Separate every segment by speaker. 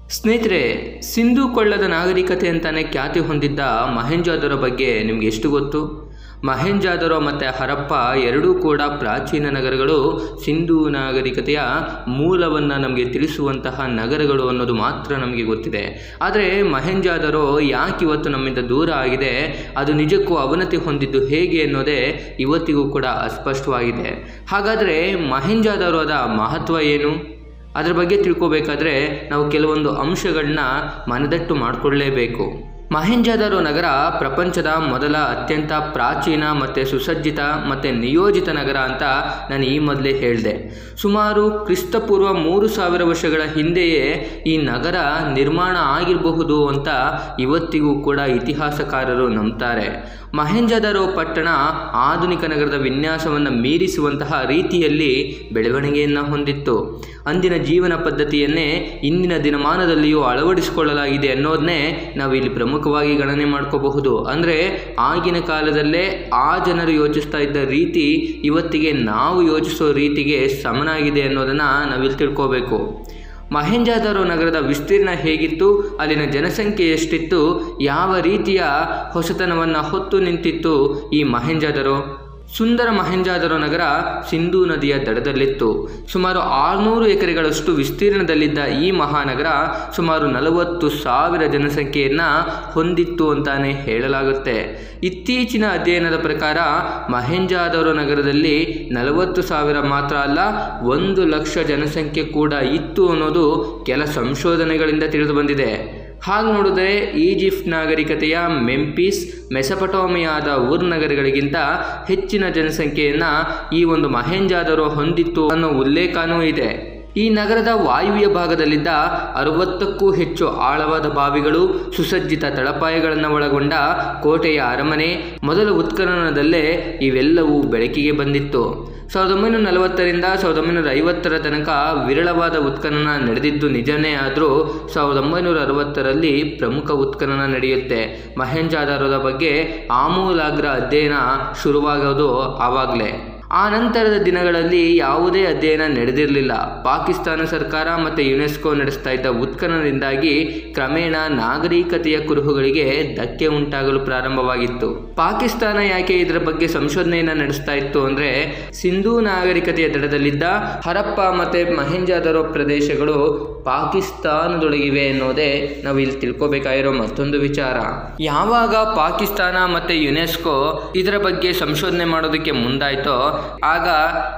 Speaker 1: ಸ್ನೇಹಿತರೆ ಸಿಂಧು ಕೊಳ್ಳದ ನಾಗರಿಕತೆ ಅಂತಾನೆ ಖ್ಯಾತಿ ಹೊಂದಿದ್ದ ಮಹೆಂಜಾದರೋ ಬಗ್ಗೆ ನಿಮ್ಗೆ ಎಷ್ಟು ಗೊತ್ತು ಮಹೆಂಜಾದರೋ ಮತ್ತು ಹರಪ್ಪ ಎರಡೂ ಕೂಡ ಪ್ರಾಚೀನ ನಗರಗಳು ಸಿಂಧು ನಾಗರಿಕತೆಯ ಮೂಲವನ್ನು ನಮಗೆ ತಿಳಿಸುವಂತಹ ನಗರಗಳು ಅನ್ನೋದು ಮಾತ್ರ ನಮಗೆ ಗೊತ್ತಿದೆ ಆದರೆ ಮಹೆಂಜಾದರೋ ಯಾಕೆ ಇವತ್ತು ನಮ್ಮಿಂದ ದೂರ ಆಗಿದೆ ಅದು ನಿಜಕ್ಕೂ ಅವನತಿ ಹೊಂದಿದ್ದು ಹೇಗೆ ಅನ್ನೋದೇ ಇವತ್ತಿಗೂ ಕೂಡ ಅಸ್ಪಷ್ಟವಾಗಿದೆ ಹಾಗಾದರೆ ಮಹೆಂಜಾದರೋದ ಮಹತ್ವ ಏನು ಅದರ ಬಗ್ಗೆ ತಿಳ್ಕೋಬೇಕಾದ್ರೆ ನಾವು ಕೆಲವೊಂದು ಅಂಶಗಳನ್ನ ಮನದಟ್ಟು ಮಾಡಿಕೊಳ್ಳಲೇಬೇಕು ಮಹೆಂಜಾದರೋ ನಗರ ಪ್ರಪಂಚದ ಮೊದಲ ಅತ್ಯಂತ ಪ್ರಾಚೀನ ಮತ್ತು ಸುಸಜ್ಜಿತ ಮತ್ತು ನಿಯೋಜಿತ ನಗರ ಅಂತ ನಾನು ಈ ಮೊದಲೇ ಹೇಳಿದೆ ಸುಮಾರು ಕ್ರಿಸ್ತಪೂರ್ವ ಮೂರು ಸಾವಿರ ವರ್ಷಗಳ ಹಿಂದೆಯೇ ಈ ನಗರ ನಿರ್ಮಾಣ ಆಗಿರಬಹುದು ಅಂತ ಇವತ್ತಿಗೂ ಕೂಡ ಇತಿಹಾಸಕಾರರು ನಂಬ್ತಾರೆ ಮಹೆಂಜಾದರೋ ಪಟ್ಟಣ ಆಧುನಿಕ ನಗರದ ವಿನ್ಯಾಸವನ್ನು ಮೀರಿಸುವಂತಹ ರೀತಿಯಲ್ಲಿ ಬೆಳವಣಿಗೆಯನ್ನು ಹೊಂದಿತ್ತು ಅಂದಿನ ಜೀವನ ಪದ್ಧತಿಯನ್ನೇ ಇಂದಿನ ದಿನಮಾನದಲ್ಲಿಯೂ ಅಳವಡಿಸಿಕೊಳ್ಳಲಾಗಿದೆ ಅನ್ನೋದನ್ನೇ ನಾವು ಇಲ್ಲಿ ಪ್ರಮುಖವಾಗಿ ಗಣನೆ ಮಾಡ್ಕೋಬಹುದು ಅಂದರೆ ಆಗಿನ ಕಾಲದಲ್ಲೇ ಆ ಜನರು ಯೋಚಿಸ್ತಾ ಇದ್ದ ರೀತಿ ಇವತ್ತಿಗೆ ನಾವು ಯೋಚಿಸೋ ರೀತಿಗೆ ಸಮನಾಗಿದೆ ಅನ್ನೋದನ್ನು ನಾವಿಲ್ಲಿ ತಿಳ್ಕೋಬೇಕು ಮಹೆಂಜಾದರೋ ನಗರದ ವಿಸ್ತೀರ್ಣ ಹೇಗಿತ್ತು ಅಲ್ಲಿನ ಜನಸಂಖ್ಯೆ ಎಷ್ಟಿತ್ತು ಯಾವ ರೀತಿಯ ಹೊಸತನವನ್ನು ಹೊತ್ತು ನಿಂತಿತ್ತು ಈ ಮಹೆಂಜಾದರೋ ಸುಂದರ ಮಹೆಂಜಾದರೋ ನಗರ ಸಿಂಧೂ ನದಿಯ ದಡದಲ್ಲಿತ್ತು ಸುಮಾರು ಆರುನೂರು ಎಕರೆಗಳಷ್ಟು ವಿಸ್ತೀರ್ಣದಲ್ಲಿದ್ದ ಈ ಮಹಾನಗರ ಸುಮಾರು ನಲವತ್ತು ಸಾವಿರ ಜನಸಂಖ್ಯೆಯನ್ನು ಹೊಂದಿತ್ತು ಅಂತಾನೆ ಹೇಳಲಾಗುತ್ತೆ ಇತ್ತೀಚಿನ ಅಧ್ಯಯನದ ಪ್ರಕಾರ ಮಹೆಂಜಾದರೋ ನಗರದಲ್ಲಿ ನಲವತ್ತು ಸಾವಿರ ಮಾತ್ರ ಅಲ್ಲ ಒಂದು ಲಕ್ಷ ಜನಸಂಖ್ಯೆ ಕೂಡ ಇತ್ತು ಅನ್ನೋದು ಕೆಲ ಸಂಶೋಧನೆಗಳಿಂದ ತಿಳಿದು ಬಂದಿದೆ ಹಾಗೆ ನೋಡಿದ್ರೆ ಈಜಿಪ್ಟ್ ನಾಗರಿಕತೆಯ ಮೆಂಪಿಸ್ ಮೆಸಪಟೋಮಿಯಾದ ಊರ್ ನಗರಗಳಿಗಿಂತ ಹೆಚ್ಚಿನ ಜನಸಂಖ್ಯೆಯನ್ನು ಈ ಒಂದು ಮಹೆಂಜಾದರೋ ಹೊಂದಿತ್ತು ಅನ್ನೋ ಉಲ್ಲೇಖನೂ ಇದೆ ಈ ನಗರದ ವಾಯುವ್ಯ ಭಾಗದಲ್ಲಿದ್ದ ಅರವತ್ತಕ್ಕೂ ಹೆಚ್ಚು ಆಳವಾದ ಬಾವಿಗಳು ಸುಸಜ್ಜಿತ ತಳಪಾಯಗಳನ್ನು ಒಳಗೊಂಡ ಕೋಟೆಯ ಅರಮನೆ ಮೊದಲ ಉತ್ಖನನದಲ್ಲೇ ಇವೆಲ್ಲವೂ ಬೆಳಕಿಗೆ ಬಂದಿತ್ತು ಸಾವಿರದ ಒಂಬೈನೂರ ನಲವತ್ತರಿಂದ ಸಾವಿರದ ಒಂಬೈನೂರ ಐವತ್ತರ ತನಕ ವಿರಳವಾದ ಉತ್ಖನನ ನಡೆದಿದ್ದು ನಿಜನೇ ಆದರೂ ಸಾವಿರದ ಒಂಬೈನೂರ ಅರವತ್ತರಲ್ಲಿ ಪ್ರಮುಖ ಉತ್ಖನನ ನಡೆಯುತ್ತೆ ಮಹೆಂಜಾದಾರೋದ ಬಗ್ಗೆ ಆಮೂಲಾಗ್ರ ಅಧ್ಯಯನ ಶುರುವಾಗೋದು ಆವಾಗಲೇ ಆ ನಂತರದ ದಿನಗಳಲ್ಲಿ ಯಾವುದೇ ಅಧ್ಯಯನ ನಡೆದಿರಲಿಲ್ಲ ಪಾಕಿಸ್ತಾನ ಸರ್ಕಾರ ಮತ್ತು ಯುನೆಸ್ಕೋ ನಡೆಸ್ತಾ ಇದ್ದ ಉತ್ಖನನದಿಂದಾಗಿ ಕ್ರಮೇಣ ನಾಗರಿಕತೆಯ ಕುರುಹುಗಳಿಗೆ ಧಕ್ಕೆ ಉಂಟಾಗಲು ಪ್ರಾರಂಭವಾಗಿತ್ತು ಪಾಕಿಸ್ತಾನ ಯಾಕೆ ಇದರ ಬಗ್ಗೆ ಸಂಶೋಧನೆಯನ್ನು ನಡೆಸ್ತಾ ಇತ್ತು ಅಂದರೆ ಸಿಂಧೂ ನಾಗರಿಕತೆಯ ದಡದಲ್ಲಿದ್ದ ಹರಪ್ಪ ಮತ್ತು ಮಹೆಂಜಾದರೋ ಪ್ರದೇಶಗಳು ಪಾಕಿಸ್ತಾನದೊಳಗಿವೆ ಅನ್ನೋದೇ ನಾವು ಇಲ್ಲಿ ತಿಳ್ಕೊಬೇಕಾಗಿರೋ ಮತ್ತೊಂದು ವಿಚಾರ ಯಾವಾಗ ಪಾಕಿಸ್ತಾನ ಮತ್ತು ಯುನೆಸ್ಕೋ ಇದರ ಬಗ್ಗೆ ಸಂಶೋಧನೆ ಮಾಡೋದಕ್ಕೆ ಮುಂದಾಯ್ತೋ ಆಗ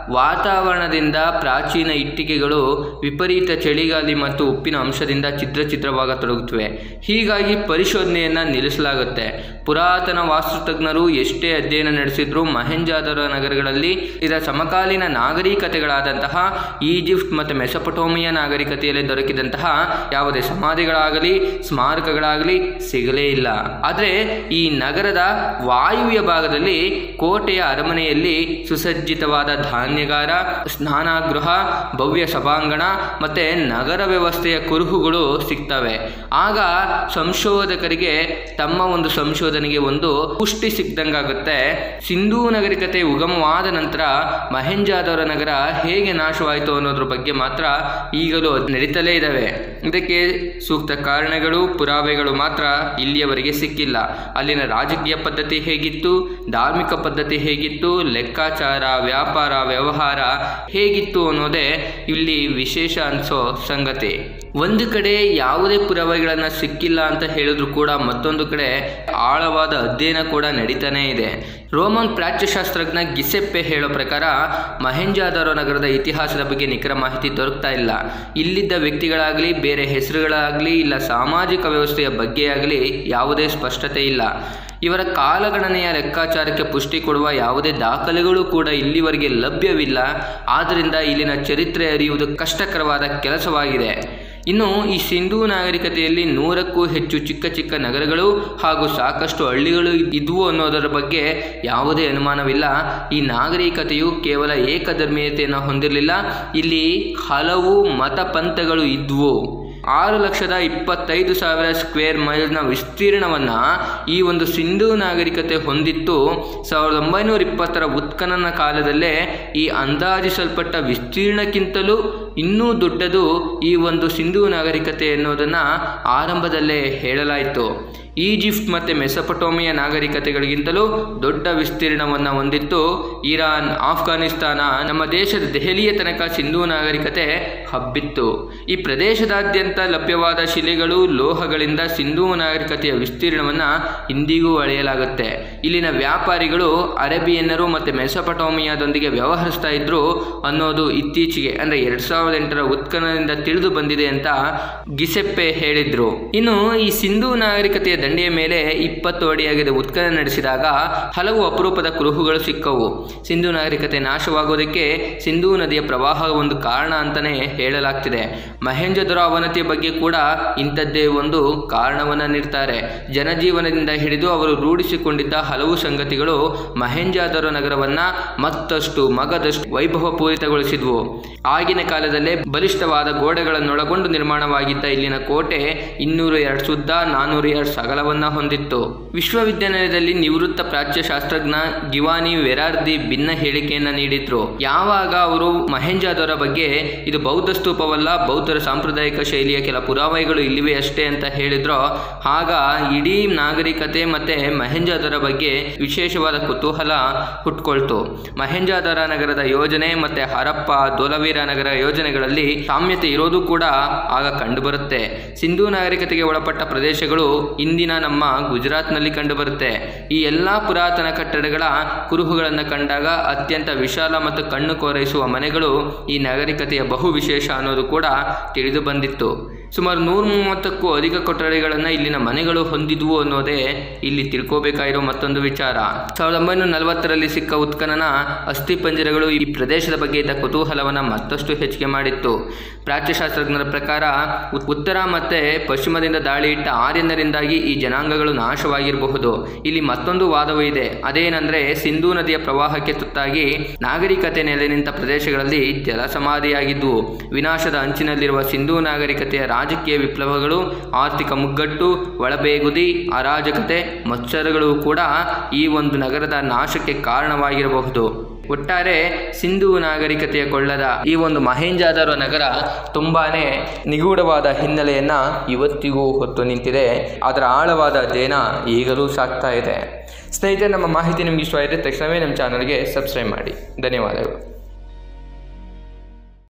Speaker 1: ವಾತಾವರಣದಿಂದ ಪ್ರಾಚೀನ ಇಟ್ಟಿಗೆಗಳು ವಿಪರೀತ ಚಳಿಗಾಲಿ ಮತ್ತು ಉಪ್ಪಿನ ಅಂಶದಿಂದ ಚಿತ್ರ ಚಿತ್ರವಾಗತೊಡಗುತ್ತವೆ ಹೀಗಾಗಿ ಪರಿಶೋಧನೆಯನ್ನು ನಿಲ್ಲಿಸಲಾಗುತ್ತೆ ಪುರಾತನ ವಾಸ್ತುತಜ್ಞರು ಎಷ್ಟೇ ಅಧ್ಯಯನ ನಡೆಸಿದ್ರು ಮಹೆಂಜಾದರ ನಗರಗಳಲ್ಲಿ ಇದರ ಸಮಕಾಲೀನ ನಾಗರಿಕತೆಗಳಾದಂತಹ ಈಜಿಪ್ಟ್ ಮತ್ತು ಮೆಸಪಟೋಮಿಯಾ ನಾಗರಿಕತೆಯಲ್ಲಿ ದೊರಕಿದಂತಹ ಯಾವುದೇ ಸಮಾಧಿಗಳಾಗಲಿ ಸ್ಮಾರಕಗಳಾಗಲಿ ಸಿಗಲೇ ಇಲ್ಲ ಆದರೆ ಈ ನಗರದ ವಾಯುವ್ಯ ಭಾಗದಲ್ಲಿ ಕೋಟೆಯ ಅರಮನೆಯಲ್ಲಿ ಸುಸಜ್ಜಿತವಾದ ಧಾನ್ಯಗಾರ ಸ್ನಾನಗೃಹ ಭವ್ಯ ಸಭಾಂಗಣ ಮತ್ತೆ ನಗರ ವ್ಯವಸ್ಥೆಯ ಕುರುಹುಗಳು ಸಿಗ್ತವೆ ಆಗ ಸಂಶೋಧಕರಿಗೆ ತಮ್ಮ ಒಂದು ಸಂಶೋಧನೆಗೆ ಒಂದು ಪುಷ್ಟಿ ಸಿಕ್ದಂಗಾಗುತ್ತೆ ಸಿಂಧೂ ನಗರಿಕತೆ ಉಗಮವಾದ ನಂತರ ಮಹೆಂಜಾದವರ ನಗರ ಹೇಗೆ ನಾಶವಾಯಿತು ಅನ್ನೋದ್ರ ಬಗ್ಗೆ ಮಾತ್ರ ಈಗಲೂ ನಡೀತಲೇ ಇದ್ದಾವೆ ಇದಕ್ಕೆ ಸೂಕ್ತ ಕಾರಣಗಳು ಪುರಾವೆಗಳು ಮಾತ್ರ ಇಲ್ಲಿಯವರೆಗೆ ಸಿಕ್ಕಿಲ್ಲ ಅಲ್ಲಿನ ರಾಜಕೀಯ ಪದ್ಧತಿ ಹೇಗಿತ್ತು ಧಾರ್ಮಿಕ ಪದ್ಧತಿ ಹೇಗಿತ್ತು ಲೆಕ್ಕಾಚಾರ ವ್ಯಾಪಾರ ವ್ಯವಹಾರ ಹೇಗಿತ್ತು ಅನ್ನೋದೇ ಇಲ್ಲಿ ವಿಶೇಷ ಅನಿಸೋ ಸಂಗತಿ ಒಂದು ಕಡೆ ಯಾವುದೇ ಪುರಾವೆಗಳನ್ನು ಸಿಕ್ಕಿಲ್ಲ ಅಂತ ಹೇಳಿದ್ರು ಕೂಡ ಮತ್ತೊಂದು ಕಡೆ ಆಳವಾದ ಅಧ್ಯಯನ ಕೂಡ ನಡೀತಾನೇ ಇದೆ ರೋಮನ್ ಪ್ರಾಚ್ಯಶಾಸ್ತ್ರಜ್ಞ ಗಿಸೆಪ್ಪೆ ಹೇಳೋ ಪ್ರಕಾರ ಮಹೆಂಜಾದರೋ ನಗರದ ಇತಿಹಾಸದ ಬಗ್ಗೆ ನಿಖರ ಮಾಹಿತಿ ದೊರಕ್ತಾ ಇಲ್ಲ ಇಲ್ಲಿದ್ದ ವ್ಯಕ್ತಿಗಳಾಗಲಿ ಬೇರೆ ಹೆಸರುಗಳಾಗಲಿ ಇಲ್ಲ ಸಾಮಾಜಿಕ ವ್ಯವಸ್ಥೆಯ ಬಗ್ಗೆ ಆಗಲಿ ಯಾವುದೇ ಸ್ಪಷ್ಟತೆ ಇಲ್ಲ ಇವರ ಕಾಲಗಣನೆಯ ಲೆಕ್ಕಾಚಾರಕ್ಕೆ ಪುಷ್ಟಿ ಕೊಡುವ ಯಾವುದೇ ದಾಖಲೆಗಳು ಕೂಡ ಇಲ್ಲಿವರೆಗೆ ಲಭ್ಯವಿಲ್ಲ ಆದ್ದರಿಂದ ಇಲ್ಲಿನ ಚರಿತ್ರೆ ಅರಿಯುವುದು ಕಷ್ಟಕರವಾದ ಕೆಲಸವಾಗಿದೆ ಇನ್ನು ಈ ಸಿಂಧೂ ನಾಗರಿಕತೆಯಲ್ಲಿ ನೂರಕ್ಕೂ ಹೆಚ್ಚು ಚಿಕ್ಕ ಚಿಕ್ಕ ನಗರಗಳು ಹಾಗೂ ಸಾಕಷ್ಟು ಹಳ್ಳಿಗಳು ಇದ್ವು ಅನ್ನೋದರ ಬಗ್ಗೆ ಯಾವುದೇ ಅನುಮಾನವಿಲ್ಲ ಈ ನಾಗರಿಕತೆಯು ಕೇವಲ ಏಕಧರ್ಮೀಯತೆಯನ್ನು ಹೊಂದಿರಲಿಲ್ಲ ಇಲ್ಲಿ ಹಲವು ಮತ ಪಂಥಗಳು ಇದ್ವು ಆರು ಲಕ್ಷದ ಇಪ್ಪತ್ತೈದು ಸಾವಿರ ಸ್ಕ್ವೇರ್ ಮೈಲ್ನ ವಿಸ್ತೀರ್ಣವನ್ನು ಈ ಒಂದು ಸಿಂಧೂ ನಾಗರಿಕತೆ ಹೊಂದಿತ್ತು ಸಾವಿರದ ಒಂಬೈನೂರ ಇಪ್ಪತ್ತರ ಉತ್ಖನನ ಕಾಲದಲ್ಲೇ ಈ ಅಂದಾಜಿಸಲ್ಪಟ್ಟ ವಿಸ್ತೀರ್ಣಕ್ಕಿಂತಲೂ ಇನ್ನೂ ದೊಡ್ಡದು ಈ ಒಂದು ಸಿಂಧೂ ನಾಗರಿಕತೆ ಎನ್ನುವುದನ್ನು ಆರಂಭದಲ್ಲೇ ಹೇಳಲಾಯಿತು ಈಜಿಪ್ಟ್ ಮತ್ತು ಮೆಸಪಟೋಮಿಯ ನಾಗರಿಕತೆಗಳಿಗಿಂತಲೂ ದೊಡ್ಡ ವಿಸ್ತೀರ್ಣವನ್ನು ಹೊಂದಿತ್ತು ಇರಾನ್ ಆಫ್ಘಾನಿಸ್ತಾನ ನಮ್ಮ ದೇಶದ ದೆಹಲಿಯ ತನಕ ಸಿಂಧೂ ನಾಗರಿಕತೆ ಹಬ್ಬಿತ್ತು ಈ ಪ್ರದೇಶದಾದ್ಯಂತ ಲಭ್ಯವಾದ ಶಿಲೆಗಳು ಲೋಹಗಳಿಂದ ಸಿಂಧೂ ನಾಗರಿಕತೆಯ ವಿಸ್ತೀರ್ಣವನ್ನು ಇಂದಿಗೂ ಅಳೆಯಲಾಗುತ್ತೆ ಇಲ್ಲಿನ ವ್ಯಾಪಾರಿಗಳು ಅರೇಬಿಯನ್ನರು ಮತ್ತು ಮೆಸಪಟೋಮಿಯಾದೊಂದಿಗೆ ವ್ಯವಹರಿಸ್ತಾ ಇದ್ರು ಅನ್ನೋದು ಇತ್ತೀಚೆಗೆ ಅಂದರೆ ಎರಡು ಸಾವಿರದ ಎಂಟರ ಉತ್ಖನನದಿಂದ ತಿಳಿದು ಬಂದಿದೆ ಅಂತ ಗಿಸೆಪ್ಪೆ ಹೇಳಿದ್ರು ಇನ್ನು ಈ ಸಿಂಧೂ ನಾಗರಿಕತೆಯ ದಂಡೆಯ ಮೇಲೆ ಇಪ್ಪತ್ತು ಅಡಿಯಾಗಿದೆ ಉತ್ಖನನ ನಡೆಸಿದಾಗ ಹಲವು ಅಪರೂಪದ ಕುರುಹುಗಳು ಸಿಕ್ಕವು ಸಿಂಧೂ ನಾಗರಿಕತೆ ನಾಶವಾಗೋದಕ್ಕೆ ಸಿಂಧೂ ನದಿಯ ಪ್ರವಾಹ ಒಂದು ಕಾರಣ ಅಂತಾನೆ ಹೇಳಲಾಗ್ತಿದೆ ಮಹೇಂಜದೊರ ಅವನತಿಯ ಬಗ್ಗೆ ಕೂಡ ಇಂಥದ್ದೇ ಒಂದು ಕಾರಣವನ್ನು ನೀಡ್ತಾರೆ ಜನಜೀವನದಿಂದ ಹಿಡಿದು ಅವರು ರೂಢಿಸಿಕೊಂಡಿದ್ದ ಹಲವು ಸಂಗತಿಗಳು ಮಹೇಂಜಾದರೋ ನಗರವನ್ನ ಮತ್ತಷ್ಟು ಮಗದಷ್ಟು ವೈಭವಪೂರಿತಗೊಳಿಸಿದ್ವು ಆಗಿನ ಕಾಲದಲ್ಲೇ ಬಲಿಷ್ಠವಾದ ಗೋಡೆಗಳನ್ನೊಳಗೊಂಡು ನಿರ್ಮಾಣವಾಗಿದ್ದ ಇಲ್ಲಿನ ಕೋಟೆ ಇನ್ನೂರ ಎರಡು ಸುದ್ದ ನಾನ್ನೂರ ಎರಡು ಸಗಲವನ್ನ ಹೊಂದಿತ್ತು ವಿಶ್ವವಿದ್ಯಾನಿಲಯದಲ್ಲಿ ನಿವೃತ್ತ ಪ್ರಾಚ್ಯ ಶಾಸ್ತ್ರಜ್ಞ ಗಿವಾನಿ ವೆರಾರ್ದಿ ಭಿನ್ನ ಹೇಳಿಕೆಯನ್ನ ನೀಡಿದ್ರು ಯಾವಾಗ ಅವರು ಮಹೇಂಜಾದವರ ಬಗ್ಗೆ ಇದು ಬೌದ್ಧ ಸ್ತೂಪವಲ್ಲ ಬೌದ್ಧರ ಸಾಂಪ್ರದಾಯಿಕ ಶೈಲಿಯ ಕೆಲ ಪುರಾವೆಗಳು ಇಲ್ಲಿವೆ ಅಷ್ಟೇ ಅಂತ ಹೇಳಿದ್ರೋ ಆಗ ಇಡೀ ನಾಗರಿಕತೆ ಮತ್ತೆ ಮಹೇಂಜಾದರ ಬಗ್ಗೆ ವಿಶೇಷವಾದ ಕುತೂಹಲ ಹುಟ್ಕೊಳ್ತು ಮಹೇಂಜಾದರ ನಗರದ ಯೋಜನೆ ಮತ್ತೆ ಹರಪ್ಪ ದೋಲವೀರ ನಗರ ಯೋಜನೆಗಳಲ್ಲಿ ಸಾಮ್ಯತೆ ಇರೋದು ಕೂಡ ಆಗ ಕಂಡುಬರುತ್ತೆ ಸಿಂಧೂ ನಾಗರಿಕತೆಗೆ ಒಳಪಟ್ಟ ಪ್ರದೇಶಗಳು ಇಂದಿನ ನಮ್ಮ ಗುಜರಾತ್ನಲ್ಲಿ ಕಂಡುಬರುತ್ತೆ ಈ ಎಲ್ಲ ಪುರಾತನ ಕಟ್ಟಡಗಳ ಕುರುಹುಗಳನ್ನು ಕಂಡಾಗ ಅತ್ಯಂತ ವಿಶಾಲ ಮತ್ತು ಕಣ್ಣು ಕೋರೈಸುವ ಮನೆಗಳು ಈ ನಾಗರಿಕತೆಯ ಬಹು ವಿಶೇಷ ಅನ್ನೋದು ಕೂಡ ತಿಳಿದು ಬಂದಿತ್ತು ಸುಮಾರು ನೂರ ಮೂವತ್ತಕ್ಕೂ ಅಧಿಕ ಕೊಠಡಿಗಳನ್ನು ಇಲ್ಲಿನ ಮನೆಗಳು ಹೊಂದಿದ್ವು ಅನ್ನೋದೇ ಇಲ್ಲಿ ತಿಳ್ಕೋಬೇಕಾಗಿರೋ ಮತ್ತೊಂದು ವಿಚಾರ ಸಾವಿರದ ಒಂಬೈನೂರ ನಲವತ್ತರಲ್ಲಿ ಸಿಕ್ಕ ಉತ್ಖನನ ಅಸ್ಥಿಪಂಜರಗಳು ಈ ಪ್ರದೇಶದ ಬಗ್ಗೆ ಇದ್ದ ಕುತೂಹಲವನ್ನು ಮತ್ತಷ್ಟು ಹೆಚ್ಚಿಗೆ ಮಾಡಿತ್ತು ಪ್ರಾಚ್ಯಶಾಸ್ತ್ರಜ್ಞರ ಪ್ರಕಾರ ಉತ್- ಉತ್ತರ ಮತ್ತೆ ಪಶ್ಚಿಮದಿಂದ ದಾಳಿ ಇಟ್ಟ ಆರ್ಯನರಿಂದಾಗಿ ಈ ಜನಾಂಗಗಳು ನಾಶವಾಗಿರಬಹುದು ಇಲ್ಲಿ ಮತ್ತೊಂದು ವಾದವೂ ಇದೆ ಅದೇನೆಂದ್ರೆ ಸಿಂಧೂ ನದಿಯ ಪ್ರವಾಹಕ್ಕೆ ತುತ್ತಾಗಿ ನಾಗರಿಕತೆ ನೆಲೆ ನಿಂತ ಪ್ರದೇಶಗಳಲ್ಲಿ ಜಲಸಮಾಧಿಯಾಗಿದ್ವು ವಿನಾಶದ ಅಂಚಿನಲ್ಲಿರುವ ಸಿಂಧೂ ನಾಗರಿಕತೆಯ ರಾಜಕೀಯ ವಿಪ್ಲವಗಳು ಆರ್ಥಿಕ ಮುಗ್ಗಟ್ಟು ಒಳಬೇಗುದಿ ಅರಾಜಕತೆ ಮತ್ಸರಗಳು ಕೂಡ ಈ ಒಂದು ನಗರದ ನಾಶಕ್ಕೆ ಕಾರಣವಾಗಿರಬಹುದು ಒಟ್ಟಾರೆ ಸಿಂಧೂ ನಾಗರಿಕತೆಯ ಕೊಳ್ಳದ ಈ ಒಂದು ಮಹೇಂಜಾದರೋ ನಗರ ತುಂಬಾನೇ ನಿಗೂಢವಾದ ಹಿನ್ನೆಲೆಯನ್ನ ಇವತ್ತಿಗೂ ಹೊತ್ತು ನಿಂತಿದೆ ಅದರ ಆಳವಾದ ಅಧ್ಯಯನ ಈಗಲೂ ಸಾಗ್ತಾ ಇದೆ ಸ್ನೇಹಿತರೆ ನಮ್ಮ ಮಾಹಿತಿ ನಿಮ್ಗೆ ಇಷ್ಟವಾಗಿದೆ ತಕ್ಷಣವೇ ನಮ್ಮ ಚಾನಲ್ಗೆ ಸಬ್ಸ್ಕ್ರೈಬ್ ಮಾಡಿ ಧನ್ಯವಾದಗಳು